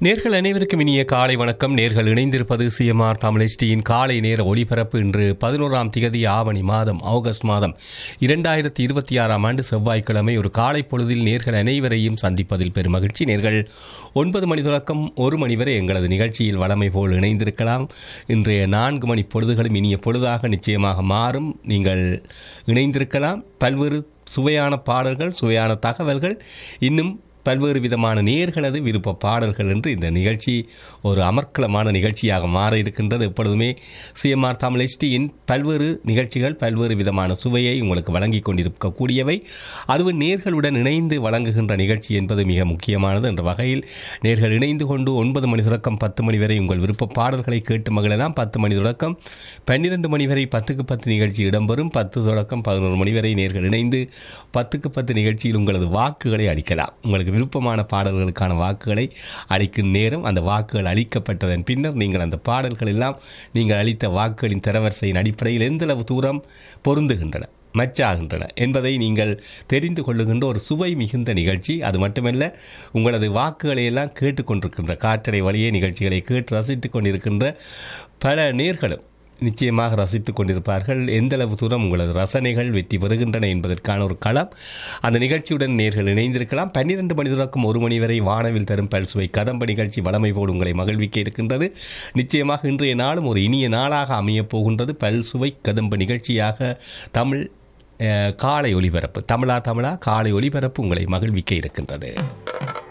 நேர்கள் அனைவருக்கும் இனிய காலை வணக்கம் நேர்கள் இணைந்திருப்பது சிஎம்ஆர் தமிழ்ச்சியின் காலை நேர ஒளிபரப்பு இன்று பதினோராம் திகதி ஆவணி மாதம் ஆகஸ்ட் மாதம் இரண்டாயிரத்தி இருபத்தி ஆறாம் ஆண்டு செவ்வாய்க்கிழமை ஒரு காலை பொழுதில் நேர்கள் அனைவரையும் சந்திப்பதில் பெரும் மகிழ்ச்சி நேர்கள் ஒன்பது மணி தொடக்கம் ஒரு மணி வரை எங்களது நிகழ்ச்சியில் வளமை போல் இணைந்திருக்கலாம் இன்றைய நான்கு மணி பொழுதுகளும் இனிய பொழுதாக நிச்சயமாக மாறும் நீங்கள் இணைந்திருக்கலாம் பல்வேறு சுவையான பாடல்கள் சுவையான தகவல்கள் இன்னும் பல்வேறு விதமான நேர்களது விருப்ப பாடல்கள் என்று இந்த நிகழ்ச்சி ஒரு அமர்க்கலமான நிகழ்ச்சியாக மாற இருக்கின்றது எப்பொழுதுமே சிஎம்ஆர் தமிழ் எஸ்டியின் பல்வேறு நிகழ்ச்சிகள் பல்வேறு விதமான சுவையை உங்களுக்கு வழங்கி கொண்டிருக்கக்கூடியவை அதுவும் நேர்களுடன் இணைந்து வழங்குகின்ற நிகழ்ச்சி என்பது மிக முக்கியமானது என்ற வகையில் நேர்கள் இணைந்து கொண்டு ஒன்பது மணி தொடக்கம் பத்து மணி வரை உங்கள் விருப்ப பாடல்களை கேட்டு மகிழலாம் பத்து மணி தொடக்கம் பன்னிரண்டு மணி வரை பத்துக்கு பத்து நிகழ்ச்சி இடம்பெறும் பத்து தொடக்கம் பதினோரு மணி வரை நேர்கள் இணைந்து பத்துக்கு பத்து நிகழ்ச்சியில் உங்களது வாக்குகளை அளிக்கலாம் உங்களுக்கு விருப்பமான பாடல்களுக்கான வாக்குகளை அளிக்கும் நேரம் அந்த வாக்குகள் அளிக்கப்பட்டதன் பின்னர் நீங்கள் அந்த பாடல்கள் எல்லாம் நீங்கள் அளித்த வாக்குகளின் தரவரிசையின் அடிப்படையில் எந்தளவு தூரம் பொருந்துகின்றன மச்சாகின்றன என்பதை நீங்கள் தெரிந்து கொள்ளுகின்ற ஒரு சுவை மிகுந்த நிகழ்ச்சி அது மட்டுமல்ல உங்களது வாக்குகளை எல்லாம் கேட்டுக்கொண்டிருக்கின்ற காற்றடை வழியே நிகழ்ச்சிகளை கேட்டு ரசித்துக் கொண்டிருக்கின்ற பல நேர்களும் நிச்சயமாக ரசித்துக் கொண்டிருப்பார்கள் எந்தளவு தூரம் உங்களது ரசனைகள் வெற்றி பெறுகின்றன என்பதற்கான ஒரு களம் அந்த நிகழ்ச்சியுடன் நேர்கள் இணைந்திருக்கலாம் பன்னிரண்டு மணி தொடக்கம் ஒரு மணி வரை வானவில் தரும் பல்சுவை கதம்ப நிகழ்ச்சி வளமை போடு உங்களை மகிழ்விக்க இருக்கின்றது நிச்சயமாக இன்றைய நாளும் ஒரு இனிய நாளாக அமையப் போகின்றது பல்சுவை கதம்ப நிகழ்ச்சியாக தமிழ் காலை ஒளிபரப்பு தமிழா தமிழா காலை ஒளிபரப்பு உங்களை மகிழ்விக்க இருக்கின்றது